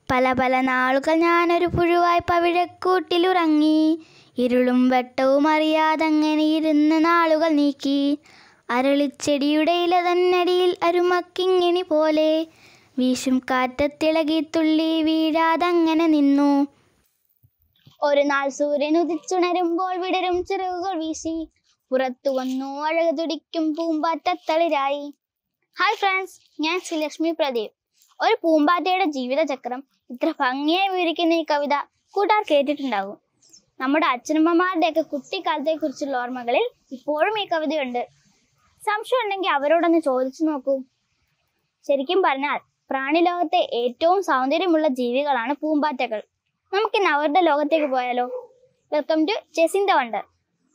പല പല നാളുകൾ ഞാനൊരു പുഴുവായി പവിഴക്കൂട്ടിലുറങ്ങി ഇരുളും വെട്ടവും അറിയാതങ്ങനെ ഇരുന്ന നാളുകൾ നീക്കി അരളിച്ചെടിയുടെ ഇല തന്നടിയിൽ അരുമക്കിങ്ങിണി പോലെ വീശും കാറ്റത്തിളകി തുള്ളി വീഴാതങ്ങനെ നിന്നു ഒരു നാൾ സൂര്യൻ ഉദിച്ചുണരുമ്പോൾ വിടരും ചിറകുകൾ വീശി പുറത്തു വന്നു അഴകു തുടിക്കും പൂമ്പാറ്റത്തളിരായി ഹായ് ഫ്രണ്ട്സ് ഞാൻ ശ്രീലക്ഷ്മി പ്രദീപ് ഒരു പൂമ്പാറ്റയുടെ ജീവിതചക്രം ഇത്ര ഭംഗിയായി വിവരിക്കുന്ന ഈ കവിത കൂട്ടാർ കേട്ടിട്ടുണ്ടാകും നമ്മുടെ അച്ഛനമ്മമാരുടെയൊക്കെ കുട്ടിക്കാലത്തെ കുറിച്ചുള്ള ഓർമ്മകളിൽ ഇപ്പോഴും ഈ കവിതയുണ്ട് സംശയം ഉണ്ടെങ്കിൽ അവരോടൊന്ന് ചോദിച്ചു നോക്കൂ ശരിക്കും പറഞ്ഞാൽ പ്രാണിലോകത്തെ ഏറ്റവും സൗന്ദര്യമുള്ള ജീവികളാണ് പൂമ്പാറ്റകൾ നമുക്കിന്ന് അവരുടെ ലോകത്തേക്ക് പോയാലോ welcome to chasing the wonder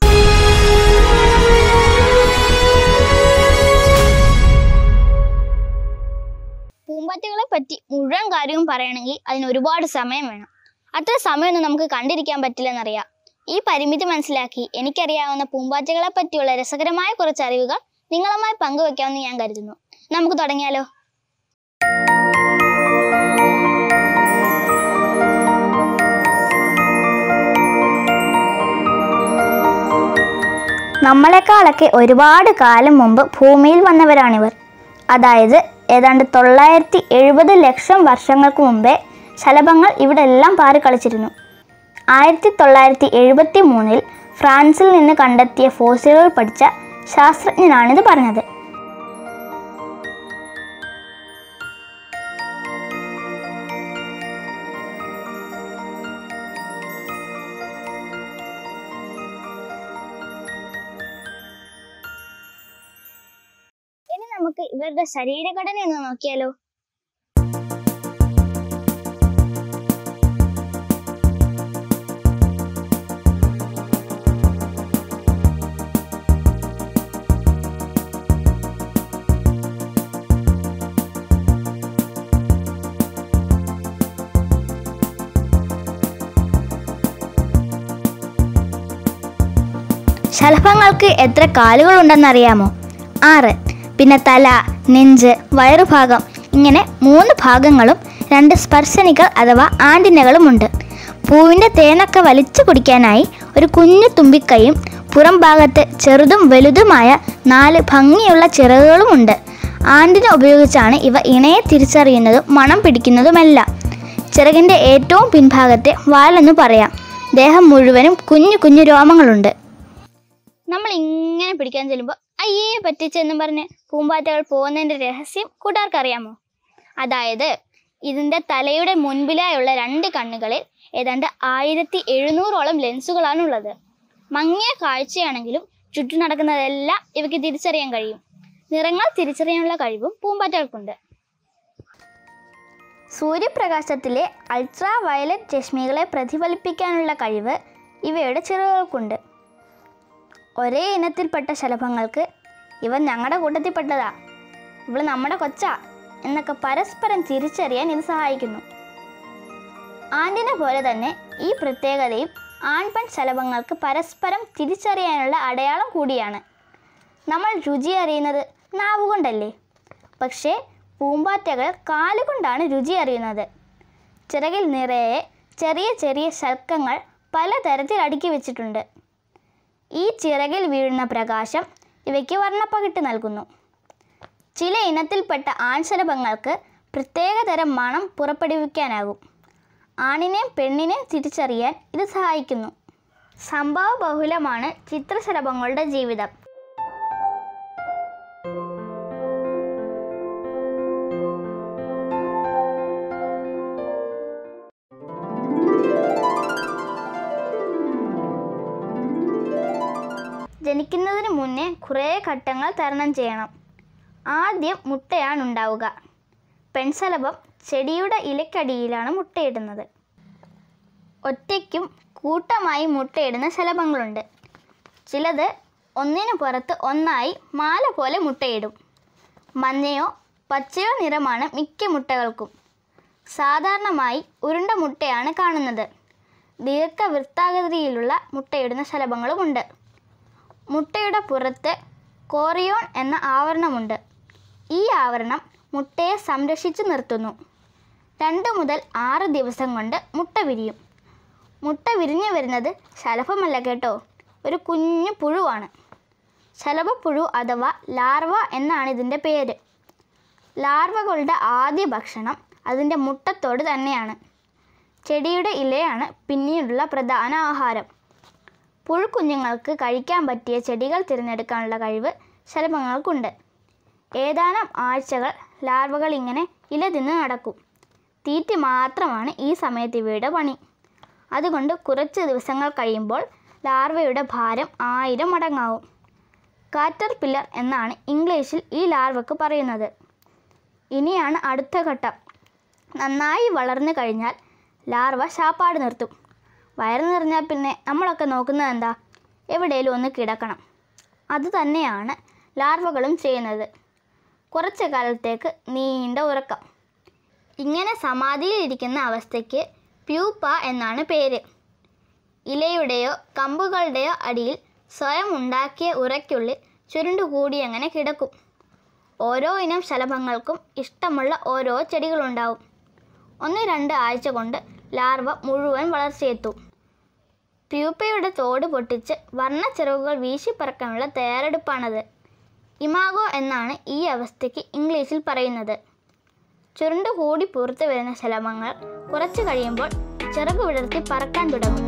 പൂമ്പാറ്റകളെ പറ്റി മുഴുവൻ കാര്യവും പറയണമെങ്കിൽ അതിന് ഒരുപാട് സമയം വേണം അത്ര സമയമൊന്നും നമുക്ക് കണ്ടിരിക്കാൻ പറ്റില്ലെന്നറിയാം ഈ പരിമിതി മനസ്സിലാക്കി എനിക്കറിയാവുന്ന പൂമ്പാറ്റകളെ പറ്റിയുള്ള രസകരമായ കുറച്ച് അറിവുകൾ നിങ്ങളുമായി പങ്കുവെക്കാമെന്ന് ഞാൻ കരുതുന്നു നമുക്ക് തുടങ്ങിയാലോ നമ്മളെക്കാളൊക്കെ ഒരുപാട് കാലം മുമ്പ് ഭൂമിയിൽ വന്നവരാണിവർ അതായത് ഏതാണ്ട് തൊള്ളായിരത്തി എഴുപത് ലക്ഷം വർഷങ്ങൾക്ക് മുമ്പേ ശലഭങ്ങൾ ഇവിടെ എല്ലാം പാറി കളിച്ചിരുന്നു ആയിരത്തി തൊള്ളായിരത്തി എഴുപത്തി മൂന്നിൽ ഫ്രാൻസിൽ നിന്ന് കണ്ടെത്തിയ ഫോസിലുകൾ പഠിച്ച ശാസ്ത്രജ്ഞനാണിത് പറഞ്ഞത് ഇനി നമുക്ക് ഇവരുടെ ശരീരഘടന ഒന്ന് നോക്കിയാലോ ശലഭങ്ങൾക്ക് എത്ര കാലുകളുണ്ടെന്നറിയാമോ ആറ് പിന്നെ തല നെഞ്ച് വയറുഭാഗം ഇങ്ങനെ മൂന്ന് ഭാഗങ്ങളും രണ്ട് സ്പർശനികൾ അഥവാ ആൻറ്റിനകളുമുണ്ട് പൂവിൻ്റെ തേനൊക്കെ വലിച്ചു കുടിക്കാനായി ഒരു കുഞ്ഞു തുമ്പിക്കൈയും പുറം ഭാഗത്ത് ചെറുതും വലുതുമായ നാല് ഭംഗിയുള്ള ചിറകുകളുമുണ്ട് ആൻറ്റിന ഉപയോഗിച്ചാണ് ഇവ ഇണയെ തിരിച്ചറിയുന്നതും മണം പിടിക്കുന്നതുമെല്ലാം ചിറകിൻ്റെ ഏറ്റവും പിൻഭാഗത്തെ വാലെന്ന് പറയാം ദേഹം മുഴുവനും കുഞ്ഞു കുഞ്ഞു രോമങ്ങളുണ്ട് നമ്മൾ ഇങ്ങനെ പിടിക്കാൻ ചെല്ലുമ്പോൾ അയ്യേ പറ്റിച്ചെന്നും പറഞ്ഞ് പൂമ്പാറ്റകൾ പോകുന്നതിൻ്റെ രഹസ്യം കൂട്ടുകാർക്ക് അറിയാമോ അതായത് ഇതിൻ്റെ തലയുടെ മുൻപിലായുള്ള രണ്ട് കണ്ണുകളിൽ ഏതാണ്ട് ആയിരത്തി എഴുന്നൂറോളം ലെൻസുകളാണുള്ളത് മങ്ങിയ കാഴ്ചയാണെങ്കിലും ചുറ്റും നടക്കുന്നതെല്ലാം ഇവയ്ക്ക് തിരിച്ചറിയാൻ കഴിയും നിറങ്ങൾ തിരിച്ചറിയാനുള്ള കഴിവും പൂമ്പാറ്റകൾക്കുണ്ട് സൂര്യപ്രകാശത്തിലെ അൾട്രാ വയലറ്റ് രശ്മികളെ പ്രതിഫലിപ്പിക്കാനുള്ള കഴിവ് ഇവയുടെ ചിറകുകൾക്കുണ്ട് ഒരേ ഇനത്തിൽപ്പെട്ട ശലഭങ്ങൾക്ക് ഇവ ഞങ്ങളുടെ കൂട്ടത്തിൽപ്പെട്ടതാ ഇവള് നമ്മുടെ കൊച്ചാ എന്നൊക്കെ പരസ്പരം തിരിച്ചറിയാൻ ഇത് സഹായിക്കുന്നു ആൻറ്റിനെ പോലെ തന്നെ ഈ പ്രത്യേകതയും ആൺപെൺ ശലഭങ്ങൾക്ക് പരസ്പരം തിരിച്ചറിയാനുള്ള അടയാളം കൂടിയാണ് നമ്മൾ രുചി അറിയുന്നത് നാവുകൊണ്ടല്ലേ പക്ഷേ പൂമ്പാറ്റകൾ കാലുകൊണ്ടാണ് രുചി അറിയുന്നത് ചിറകിൽ നിറയെ ചെറിയ ചെറിയ ശൽക്കങ്ങൾ പലതരത്തിൽ അടുക്കി വെച്ചിട്ടുണ്ട് ഈ ചിറകിൽ വീഴുന്ന പ്രകാശം ഇവയ്ക്ക് വർണ്ണപ്പകിട്ട് നൽകുന്നു ചില ഇനത്തിൽപ്പെട്ട ആൺശലഭങ്ങൾക്ക് പ്രത്യേകതരം മണം പുറപ്പെടുവിക്കാനാകും ആണിനെയും പെണ്ണിനെയും തിരിച്ചറിയാൻ ഇത് സഹായിക്കുന്നു സംഭവ ബഹുലമാണ് ചിത്രശലഭങ്ങളുടെ ജീവിതം ജനിക്കുന്നതിന് മുന്നേ കുറേ ഘട്ടങ്ങൾ തരണം ചെയ്യണം ആദ്യം മുട്ടയാണ് ഉണ്ടാവുക പെൺശലഭം ചെടിയുടെ ഇലക്കടിയിലാണ് മുട്ടയിടുന്നത് ഒറ്റയ്ക്കും കൂട്ടമായി മുട്ടയിടുന്ന ശലഭങ്ങളുണ്ട് ചിലത് ഒന്നിനു പുറത്ത് ഒന്നായി മാല പോലെ മുട്ടയിടും മഞ്ഞയോ പച്ചയോ നിറമാണ് മിക്ക മുട്ടകൾക്കും സാധാരണമായി ഉരുണ്ട മുട്ടയാണ് കാണുന്നത് ദീർഘവൃത്താകൃതിയിലുള്ള മുട്ടയിടുന്ന ശലഭങ്ങളുമുണ്ട് മുട്ടയുടെ പുറത്ത് കോറിയോൺ എന്ന ആവരണമുണ്ട് ഈ ആവരണം മുട്ടയെ സംരക്ഷിച്ചു നിർത്തുന്നു രണ്ട് മുതൽ ആറ് ദിവസം കൊണ്ട് മുട്ട വിരിയും മുട്ട വിരിഞ്ഞു വരുന്നത് ശലഭമല്ല കേട്ടോ ഒരു കുഞ്ഞു പുഴുവാണ് ശലഭപ്പുഴു അഥവാ ലാർവ എന്നാണ് ഇതിൻ്റെ പേര് ലാർവകളുടെ ആദ്യ ഭക്ഷണം അതിൻ്റെ മുട്ടത്തോട് തന്നെയാണ് ചെടിയുടെ ഇലയാണ് പിന്നീടുള്ള പ്രധാന ആഹാരം പുഴുക്കുഞ്ഞുങ്ങൾക്ക് കഴിക്കാൻ പറ്റിയ ചെടികൾ തിരഞ്ഞെടുക്കാനുള്ള കഴിവ് ശലഭങ്ങൾക്കുണ്ട് ഏതാനും ആഴ്ചകൾ ലാർവകൾ ഇങ്ങനെ ഇല തിന്ന് നടക്കും തീറ്റ മാത്രമാണ് ഈ സമയത്ത് ഇവയുടെ പണി അതുകൊണ്ട് കുറച്ച് ദിവസങ്ങൾ കഴിയുമ്പോൾ ലാർവയുടെ ഭാരം ആയിരം മടങ്ങാവും കാറ്റർ പില്ലർ എന്നാണ് ഇംഗ്ലീഷിൽ ഈ ലാർവക്ക് പറയുന്നത് ഇനിയാണ് അടുത്ത ഘട്ടം നന്നായി വളർന്നു കഴിഞ്ഞാൽ ലാർവ ശാപ്പാട് നിർത്തും വയറ് നിറഞ്ഞാൽ പിന്നെ നമ്മളൊക്കെ നോക്കുന്നത് എന്താ എവിടെയും ഒന്ന് കിടക്കണം അത് തന്നെയാണ് ലാർവകളും ചെയ്യുന്നത് കുറച്ച് കാലത്തേക്ക് നീണ്ട ഉറക്കം ഇങ്ങനെ സമാധിയിലിരിക്കുന്ന അവസ്ഥയ്ക്ക് പ്യൂപ്പ എന്നാണ് പേര് ഇലയുടെയോ കമ്പുകളുടെയോ അടിയിൽ സ്വയം ഉണ്ടാക്കിയ ഉറയ്ക്കുള്ളിൽ ചുരുണ്ടുകൂടി അങ്ങനെ കിടക്കും ഓരോ ഇനം ശലഭങ്ങൾക്കും ഇഷ്ടമുള്ള ഓരോ ചെടികളുണ്ടാവും ഒന്ന് രണ്ട് ആഴ്ച കൊണ്ട് ലാർവ മുഴുവൻ വളർച്ചയെത്തും പ്യൂപ്പയുടെ തോട് പൊട്ടിച്ച് വർണ്ണച്ചിറകുകൾ വീശിപ്പറക്കാനുള്ള തയ്യാറെടുപ്പാണത് ഇമാഗോ എന്നാണ് ഈ അവസ്ഥയ്ക്ക് ഇംഗ്ലീഷിൽ പറയുന്നത് ചുരുണ്ട് കൂടി പുറത്തു വരുന്ന ശലഭങ്ങൾ കുറച്ചു കഴിയുമ്പോൾ ചിറകു വിടർത്തി പറക്കാൻ തുടങ്ങും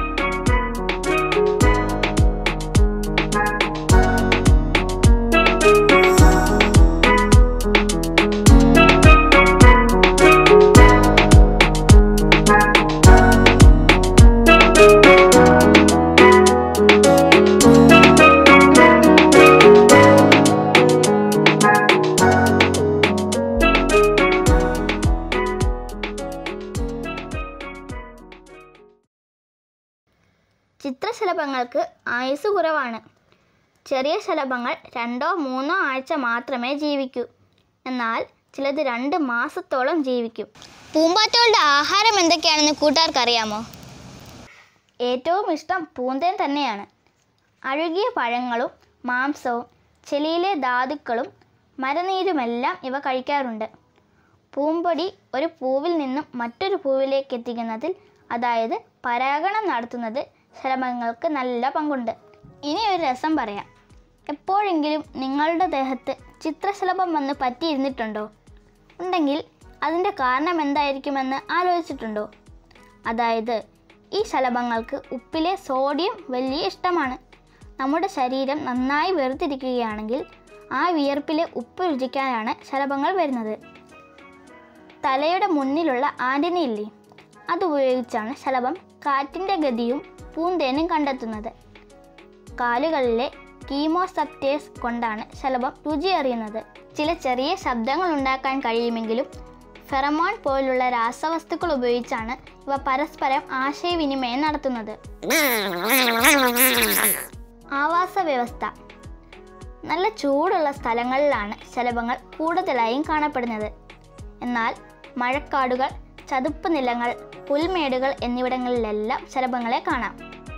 ചിത്രശലഭങ്ങൾക്ക് ആയുസ് കുറവാണ് ചെറിയ ശലഭങ്ങൾ രണ്ടോ മൂന്നോ ആഴ്ച മാത്രമേ ജീവിക്കൂ എന്നാൽ ചിലത് രണ്ട് മാസത്തോളം ജീവിക്കും പൂമ്പാറ്റകളുടെ ആഹാരം എന്തൊക്കെയാണെന്ന് കൂട്ടുകാർക്ക് അറിയാമോ ഏറ്റവും ഇഷ്ടം പൂന്തേൻ തന്നെയാണ് അഴുകിയ പഴങ്ങളും മാംസവും ചെളിയിലെ ധാതുക്കളും മരനീരുമെല്ലാം ഇവ കഴിക്കാറുണ്ട് പൂമ്പൊടി ഒരു പൂവിൽ നിന്നും മറ്റൊരു പൂവിലേക്ക് എത്തിക്കുന്നതിൽ അതായത് പരാഗണം നടത്തുന്നത് ശലഭങ്ങൾക്ക് നല്ല പങ്കുണ്ട് ഇനി ഒരു രസം പറയാം എപ്പോഴെങ്കിലും നിങ്ങളുടെ ദേഹത്ത് ചിത്രശലഭം വന്ന് പറ്റിയിരുന്നിട്ടുണ്ടോ ഉണ്ടെങ്കിൽ അതിൻ്റെ കാരണം എന്തായിരിക്കുമെന്ന് ആലോചിച്ചിട്ടുണ്ടോ അതായത് ഈ ശലഭങ്ങൾക്ക് ഉപ്പിലെ സോഡിയം വലിയ ഇഷ്ടമാണ് നമ്മുടെ ശരീരം നന്നായി വെറുതിരിക്കുകയാണെങ്കിൽ ആ വിയർപ്പിലെ ഉപ്പ് രുചിക്കാനാണ് ശലഭങ്ങൾ വരുന്നത് തലയുടെ മുന്നിലുള്ള ആന്റിന ഇല്ലേ അതുപയോഗിച്ചാണ് ശലഭം കാറ്റിൻ്റെ ഗതിയും പൂന്തേനും കണ്ടെത്തുന്നത് കാലുകളിലെ കീമോസപ്റ്റേസ് കൊണ്ടാണ് ശലഭം രുചി അറിയുന്നത് ചില ചെറിയ ശബ്ദങ്ങൾ ഉണ്ടാക്കാൻ കഴിയുമെങ്കിലും ഫെറമോൺ പോലുള്ള രാസവസ്തുക്കൾ ഉപയോഗിച്ചാണ് ഇവ പരസ്പരം ആശയവിനിമയം നടത്തുന്നത് ആവാസ വ്യവസ്ഥ നല്ല ചൂടുള്ള സ്ഥലങ്ങളിലാണ് ശലഭങ്ങൾ കൂടുതലായും കാണപ്പെടുന്നത് എന്നാൽ മഴക്കാടുകൾ ചതുപ്പ് നിലങ്ങൾ പുൽമേടുകൾ എന്നിവിടങ്ങളിലെല്ലാം ശലഭങ്ങളെ കാണാം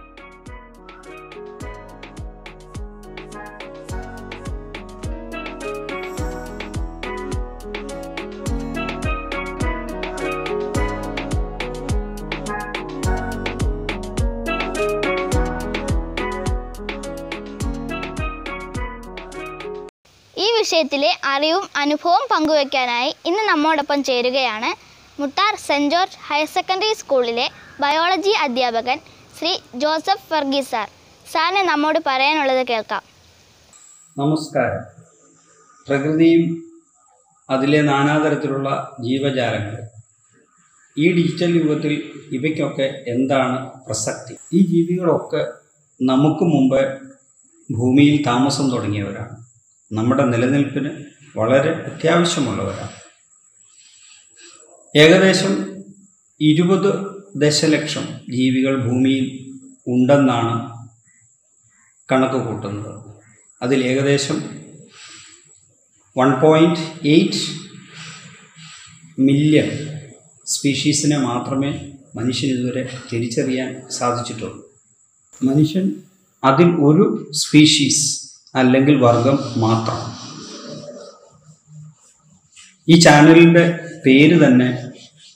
ഈ വിഷയത്തിലെ അറിവും അനുഭവവും പങ്കുവയ്ക്കാനായി ഇന്ന് നമ്മോടൊപ്പം ചേരുകയാണ് Muttar saint George higher secondary സ്കൂളിലെ ബയോളജി അധ്യാപകൻ ശ്രീ ജോസഫ് വർഗീസ് സാർ സാറിന് നമ്മോട് പറയാനുള്ളത് കേൾക്കാം നമസ്കാരം പ്രകൃതിയും അതിലെ നാനാതരത്തിലുള്ള ജീവജാലങ്ങൾ ഈ ഡിജിറ്റൽ യുഗത്തിൽ ഇവയ്ക്കൊക്കെ എന്താണ് പ്രസക്തി ഈ ജീവികളൊക്കെ നമുക്ക് മുമ്പ് ഭൂമിയിൽ താമസം തുടങ്ങിയവരാണ് നമ്മുടെ നിലനിൽപ്പിന് വളരെ അത്യാവശ്യമുള്ളവരാണ് ഏകദേശം ഇരുപത് ദശലക്ഷം ജീവികൾ ഭൂമിയിൽ ഉണ്ടെന്നാണ് കണക്ക് കൂട്ടുന്നത് അതിൽ ഏകദേശം വൺ പോയിൻറ്റ് എയ്റ്റ് മില്യൺ സ്പീഷീസിനെ മാത്രമേ മനുഷ്യൻ ഇതുവരെ തിരിച്ചറിയാൻ സാധിച്ചിട്ടുള്ളൂ മനുഷ്യൻ അതിൽ ഒരു സ്പീഷീസ് അല്ലെങ്കിൽ വർഗം മാത്രം ഈ ചാനലിൻ്റെ പേര് തന്നെ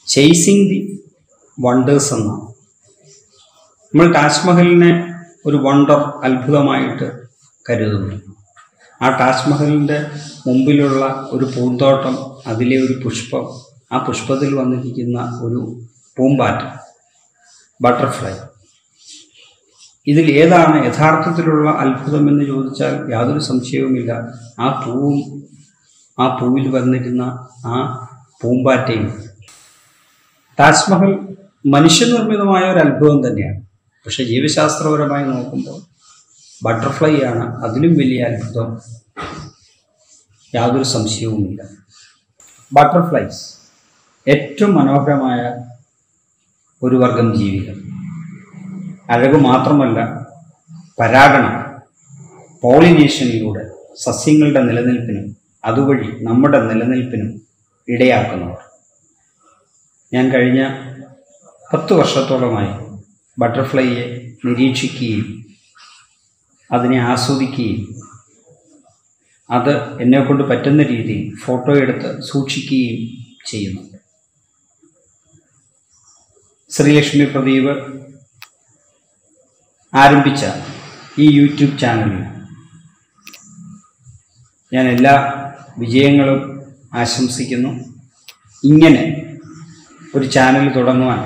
ചേസിങ് ദി വണ്ടേഴ്സ് എന്നാണ് നമ്മൾ താജ്മഹലിനെ ഒരു വണ്ടർ അത്ഭുതമായിട്ട് കരുതുന്നു ആ താജ്മഹലിൻ്റെ മുമ്പിലുള്ള ഒരു പൂന്തോട്ടം അതിലെ ഒരു പുഷ്പം ആ പുഷ്പത്തിൽ വന്നിരിക്കുന്ന ഒരു പൂമ്പാറ്റ ബട്ടർഫ്ലൈ ഇതിൽ ഏതാണ് യഥാർത്ഥത്തിലുള്ള അത്ഭുതം എന്ന് ചോദിച്ചാൽ യാതൊരു സംശയവുമില്ല ആ പൂവും ആ പൂവിൽ വന്നിരുന്ന ആ പൂമ്പാറ്റയും താജ്മഹൽ മനുഷ്യനിർമ്മിതമായ ഒരു അത്ഭുതം തന്നെയാണ് പക്ഷെ ജീവശാസ്ത്രപരമായി നോക്കുമ്പോൾ ബട്ടർഫ്ലൈ ആണ് അതിലും വലിയ അത്ഭുതം യാതൊരു സംശയവുമില്ല ബട്ടർഫ്ലൈസ് ഏറ്റവും മനോഹരമായ ഒരു വർഗം ജീവികൾ അഴക് മാത്രമല്ല പരാഗണം പോളിനേഷനിലൂടെ സസ്യങ്ങളുടെ നിലനിൽപ്പിനും അതുവഴി നമ്മുടെ നിലനിൽപ്പിനും ഇടയാക്കുന്നവർ ഞാൻ കഴിഞ്ഞ പത്ത് വർഷത്തോളമായി ബട്ടർഫ്ലൈയെ നിരീക്ഷിക്കുകയും അതിനെ ആസ്വദിക്കുകയും അത് എന്നെക്കൊണ്ട് പറ്റുന്ന രീതിയിൽ ഫോട്ടോ എടുത്ത് സൂക്ഷിക്കുകയും ചെയ്യുന്നുണ്ട് ശ്രീലക്ഷ്മി പ്രദീപ് ആരംഭിച്ച ഈ യൂട്യൂബ് ചാനലിൽ ഞാൻ എല്ലാ വിജയങ്ങളും ആശംസിക്കുന്നു ഇങ്ങനെ ഒരു ചാനൽ തുടങ്ങുവാൻ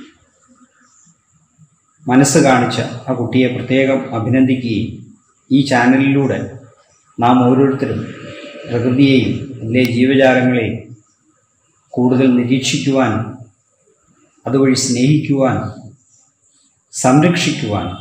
മനസ്സ് കാണിച്ച ആ കുട്ടിയെ പ്രത്യേകം അഭിനന്ദിക്കുകയും ഈ ചാനലിലൂടെ നാം ഓരോരുത്തരും പ്രകൃതിയെയും അതിലെ ജീവജാലങ്ങളെയും കൂടുതൽ നിരീക്ഷിക്കുവാനും അതുവഴി സ്നേഹിക്കുവാനും സംരക്ഷിക്കുവാനും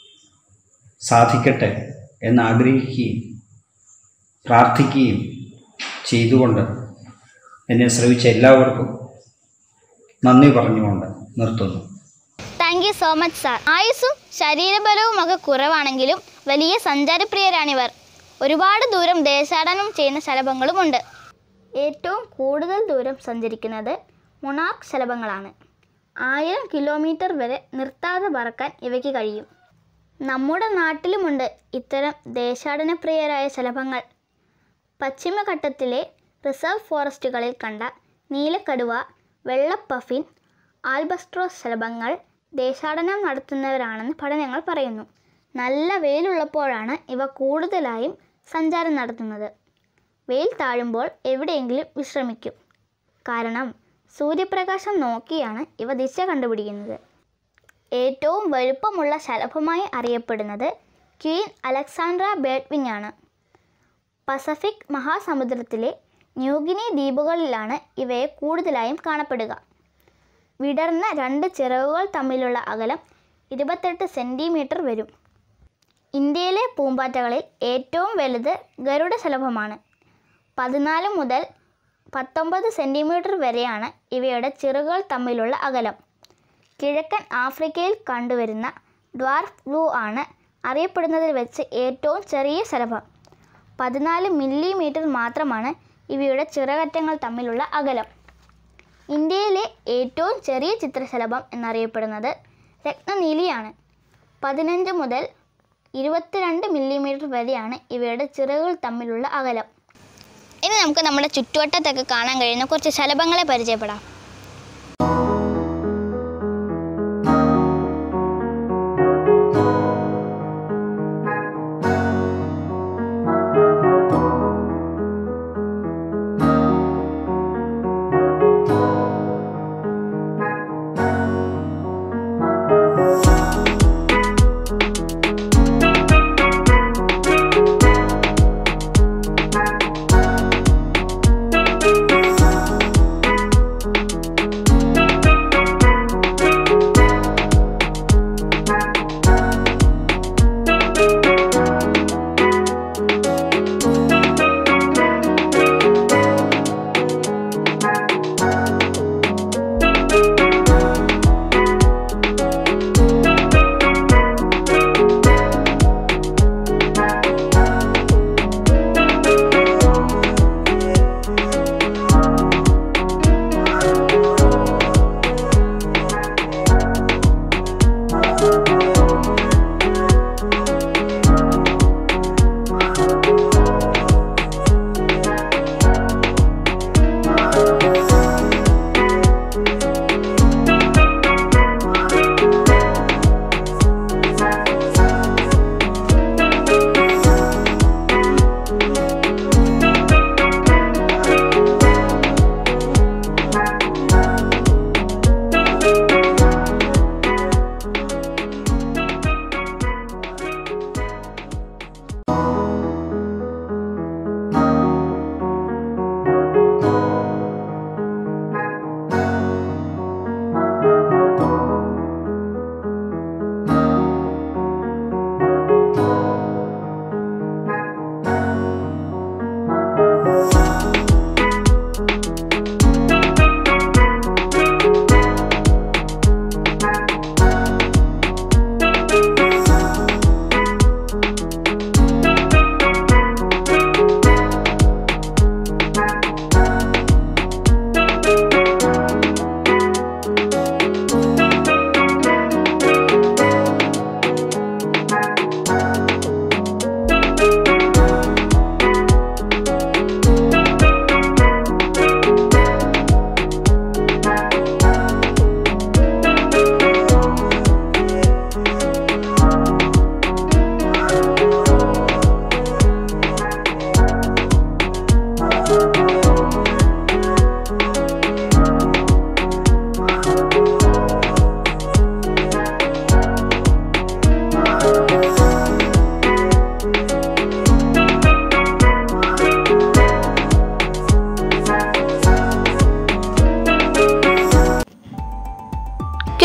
സാധിക്കട്ടെ എന്ന് ആഗ്രഹിക്കുകയും പ്രാർത്ഥിക്കുകയും ചെയ്തുകൊണ്ട് എന്നെ ശ്രവിച്ച എല്ലാവർക്കും നന്ദി പറഞ്ഞുകൊണ്ട് നിർത്തുന്നു thank you so much sir ആയുസ്സും ശരീരബലവും ഒക്കെ കുറവാണെങ്കിലും വലിയ സഞ്ചാരപ്രിയരാണിവർ ഒരുപാട് ദൂരം ദേശാടനം ചെയ്യുന്ന ശലഭങ്ങളുമുണ്ട് ഏറ്റവും കൂടുതൽ ദൂരം സഞ്ചരിക്കുന്നത് മൊണാർക്ക് ശലഭങ്ങളാണ് ആയിരം കിലോമീറ്റർ വരെ നിർത്താതെ പറക്കാൻ ഇവയ്ക്ക് കഴിയും നമ്മുടെ നാട്ടിലുമുണ്ട് ഇത്തരം ദേശാടനപ്രിയരായ ശലഭങ്ങൾ പശ്ചിമഘട്ടത്തിലെ റിസർവ് ഫോറസ്റ്റുകളിൽ കണ്ട നീലക്കടുവ വെള്ളപ്പഫിൻ ആൽബസ്ട്രോസ് ശലഭങ്ങൾ ദേശാടനം നടത്തുന്നവരാണെന്ന് പഠനങ്ങൾ പറയുന്നു നല്ല വെയിലുള്ളപ്പോഴാണ് ഇവ കൂടുതലായും സഞ്ചാരം നടത്തുന്നത് വെയിൽ താഴുമ്പോൾ എവിടെയെങ്കിലും വിശ്രമിക്കും കാരണം സൂര്യപ്രകാശം നോക്കിയാണ് ഇവ ദിശ കണ്ടുപിടിക്കുന്നത് ഏറ്റവും വലുപ്പമുള്ള ശലഭമായി അറിയപ്പെടുന്നത് ക്വീൻ അലക്സാണ്ട്ര ബേഡ്വിങ് ആണ് പസഫിക് മഹാസമുദ്രത്തിലെ ന്യൂഗിനി ദ്വീപുകളിലാണ് ഇവയെ കൂടുതലായും കാണപ്പെടുക വിടർന്ന രണ്ട് ചിറകുകൾ തമ്മിലുള്ള അകലം ഇരുപത്തെട്ട് സെൻറ്റിമീറ്റർ വരും ഇന്ത്യയിലെ പൂമ്പാറ്റകളിൽ ഏറ്റവും വലുത് ഗരുഡ ശലഭമാണ് പതിനാല് മുതൽ പത്തൊമ്പത് സെൻറ്റിമീറ്റർ വരെയാണ് ഇവയുടെ ചിറകുകൾ തമ്മിലുള്ള അകലം കിഴക്കൻ ആഫ്രിക്കയിൽ കണ്ടുവരുന്ന ഡ്വാർഫ് ബ്ലൂ ആണ് അറിയപ്പെടുന്നതിൽ വെച്ച് ഏറ്റവും ചെറിയ ശലഭം പതിനാല് മില്ലിമീറ്റർ മാത്രമാണ് ഇവയുടെ ചിറകറ്റങ്ങൾ തമ്മിലുള്ള അകലം ഇന്ത്യയിലെ ഏറ്റവും ചെറിയ ചിത്രശലഭം എന്നറിയപ്പെടുന്നത് രത്നനീലിയാണ് പതിനഞ്ച് മുതൽ ഇരുപത്തിരണ്ട് മില്ലിമീറ്റർ വരെയാണ് ഇവയുടെ ചിറകുകൾ തമ്മിലുള്ള അകലം ഇനി നമുക്ക് നമ്മുടെ ചുറ്റുവട്ടത്തൊക്കെ കാണാൻ കഴിയുന്ന കുറച്ച് ശലഭങ്ങളെ പരിചയപ്പെടാം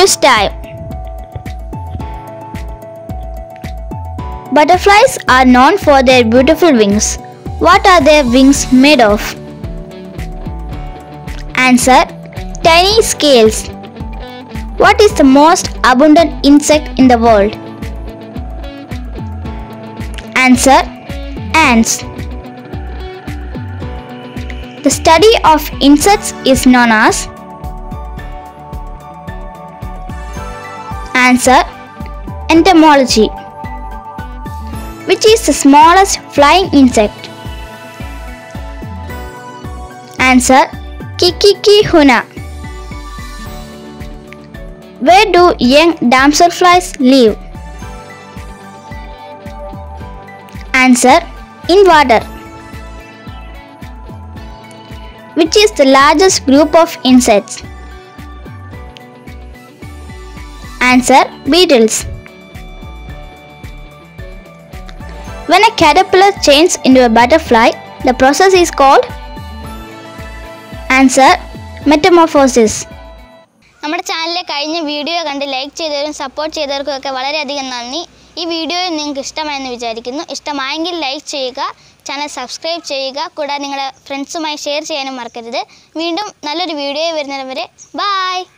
next time. Butterflies are known for their beautiful wings. What are their wings made of? Answer Tiny scales. What is the most abundant insect in the world? Answer Ants. The study of insects is known as Answer Entomology. Which is the smallest flying insect? Answer Kikikihuna. Where do young damselflies live? Answer In water. Which is the largest group of insects? Answer Beetles. When a caterpillar changes into a butterfly, the process is called Answer Metamorphosis. നമ്മുടെ ചാനലിലെ കഴിഞ്ഞ video കണ്ട് like ചെയ്തവരും support ചെയ്തവർക്കും ഒക്കെ വളരെയധികം നന്ദി ഈ video നിങ്ങൾക്ക് ഇഷ്ടമായെന്ന് വിചാരിക്കുന്നു ഇഷ്ടമായെങ്കിൽ ലൈക്ക് ചെയ്യുക ചാനൽ സബ്സ്ക്രൈബ് ചെയ്യുക കൂടാതെ നിങ്ങളുടെ ഫ്രണ്ട്സുമായി ഷെയർ ചെയ്യാനും മറക്കരുത് വീണ്ടും നല്ലൊരു വീഡിയോ വരുന്നവരെ ബായ്